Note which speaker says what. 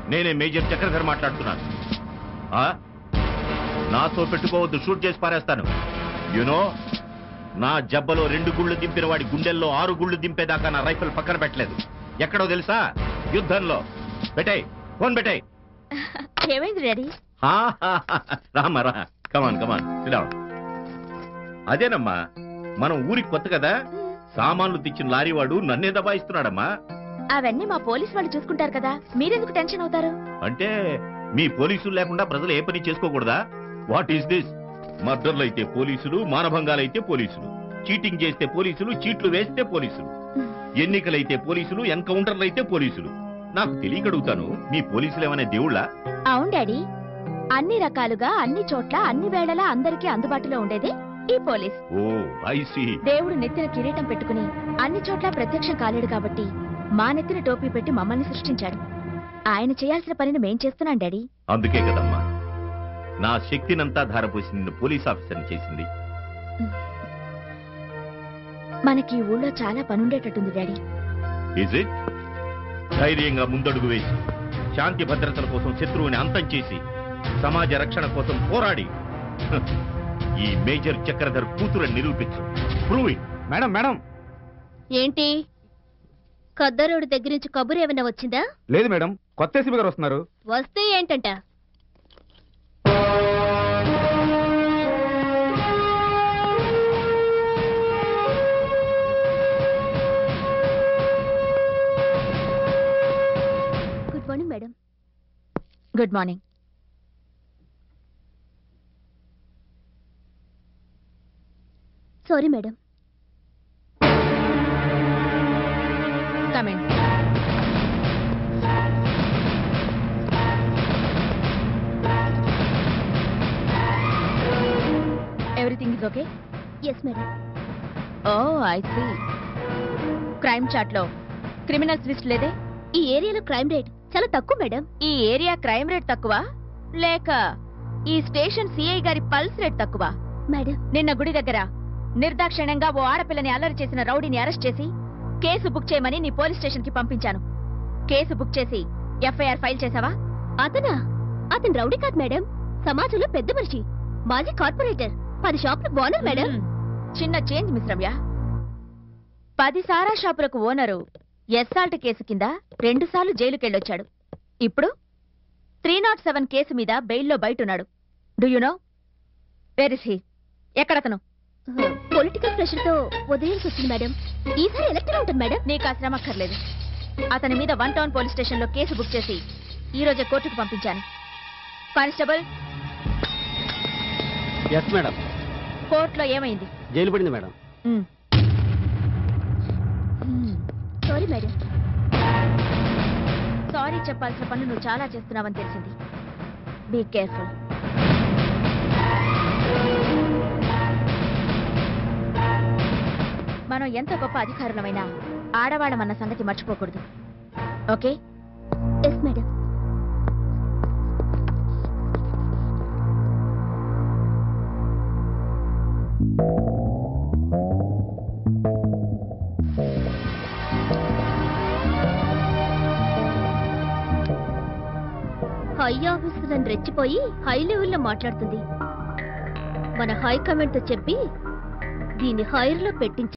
Speaker 1: నేనే మేజర్ చక్రధర్ మాట్లాడుతున్నాను ఆ? నాతో పెట్టుకోవద్దు షూట్ చేసి పారేస్తాను యునో నా జబ్బలో రెండు గుళ్ళు దింపిన వాడి గుండెల్లో ఆరు గుళ్ళు దింపేదాకా నా రైఫిల్ పక్కన పెట్టలేదు ఎక్కడో తెలుసా యుద్ధంలో పెట్టాయి ఫోన్ పెట్టాయి
Speaker 2: ఏమైంది డాడీ
Speaker 1: రామా రా కమాన్ కమాన్ సిడాం అదేనమ్మా మనం ఊరికి కొత్త కదా సామాన్లు తెచ్చిన లారీ వాడు నన్నే దబాయిస్తున్నాడమ్మా
Speaker 2: అవన్నీ మా పోలీస్ వాళ్ళు చూసుకుంటారు కదా మీరెందుకు టెన్షన్ అవుతారు
Speaker 1: అంటే మీ పోలీసులు లేకుండా ప్రజలు ఏ పని చేసుకోకూడదా వాట్ ఈస్ దిస్ మర్డర్లు అయితే పోలీసులు మానభంగాలైతే పోలీసులు చీటింగ్ చేస్తే పోలీసులు చీట్లు వేస్తే పోలీసులు ఎన్నికలైతే పోలీసులు ఎన్కౌంటర్లు అయితే పోలీసులు నాకు తెలియక అడుగుతాను మీ పోలీసులు ఏమైనా దేవుళ్ళ
Speaker 2: అవును డాడీ అన్ని రకాలుగా అన్ని చోట్ల అన్ని వేళలా అందరికీ అందుబాటులో ఉండేదే ఈ పోలీస్
Speaker 1: ఓ ఐ సీ
Speaker 2: దేవుడు నెత్తిన కిరీటం పెట్టుకుని అన్ని చోట్ల ప్రత్యక్షం కాలేడు కాబట్టి మా నెత్తిన టోపీ పెట్టి మమ్మల్ని సృష్టించాడు ఆయన చేయాల్సిన పనిని మేం చేస్తున్నాం డాడీ
Speaker 1: అందుకే కదమ్మా నా శక్తినంతా ధారపోసి నిన్ను పోలీస్ ఆఫీసర్ని చేసింది
Speaker 2: మనకి ఈ ఊళ్ళో చాలా పనుండేటట్టుంది డాడీ
Speaker 1: ఇజ్ ఇట్ ధైర్యంగా ముందడుగు వేసి శాంతి భద్రతల కోసం శత్రువుని అంతం చేసి సమాజ రక్షణ కోసం పోరాడి హ, ఈ మేజర్ చక్రధర్ కూతురని నిరూపించు ప్రూవ్ ఇట్
Speaker 3: మేడం మేడం
Speaker 2: ఏంటి కద్దరోడు దగ్గర నుంచి కబురు ఏమైనా వచ్చిందా
Speaker 3: లేదు మేడం కొత్త ఏసీపీ గారు వస్తున్నారు
Speaker 2: వస్తే ఏంటంట good morning madam good morning sorry madam comment everything is okay yes madam oh I see crime chart లో క్రిమినల్స్ లిస్ట్ లేదే ఈ ఏరియాలో క్రైమ్ రేట్ చాలా తక్కువ మేడం ఈ ఏరియా క్రైమ్ రేట్ తక్కువ లేక ఈ స్టేషన్ సిఐ గారి పల్స్ రేట్ తక్కువ మేడం నిన్న గుడి దగ్గర నిర్దాక్షిణ్యంగా ఓ ఆడపిల్లని అల్లరి చేసిన రౌడీని అరెస్ట్ చేసి కేసు బుక్ చేయమని నీ పోలీస్ స్టేషన్ కి పంపించాను కేసు బుక్ చేసి ఎఫ్ఐఆర్ ఫైల్ చేసావా అతనా అతను రౌడీ కాదు మేడం సమాజంలో పెద్ద మనిషి మాజీ కార్పొరేటర్ పది షాపులు ఓనర్ మేడం చిన్న చేంజ్ మిస్ రమ్య పది సారా షాపులకు ఓనరు ఎస్సాల్ట్ కేసు కింద రెండు సార్లు జైలుకెళ్ళొచ్చాడు ఇప్పుడు త్రీ నాట్ సెవెన్ కేసు మీద బెయిల్లో బయటున్నాడు do you know where is he ఎక్కడతను పొలిటికల్ ప్రెషర్ తో వదిలేసి వచ్చింది మేడం ఈసారి ఎలక్షన్ ఉంటుంది మేడం నీకు ఆ శ్రమ అక్కర్లేదు అతని మీద వన్ టౌన్ పోలీస్ స్టేషన్ లో కేసు బుక్ చేసి ఈ రోజే కోర్టుకు పంపించాను కానిస్టేబుల్
Speaker 3: ఎస్ మేడం
Speaker 2: కోర్టులో ఏమైంది
Speaker 3: జైలు పడింది మేడం
Speaker 2: సారీ మేడం సారీ చెప్పాల్సిన పనులు నువ్వు చాలా చేస్తున్నావని తెలిసింది బీ కేర్ఫుల్ మనం ఎంత గొప్ప అధికారులమైనా ఆడవాళ్ళమన్న సంగతి మర్చిపోకూడదు okay yes madam high officer అని రెచ్చిపోయి హై లెవెల్లో మాట్లాడుతుంది మన హై కమెంట్ తో చెప్పి దీన్ని హైర్ లో పెట్టించి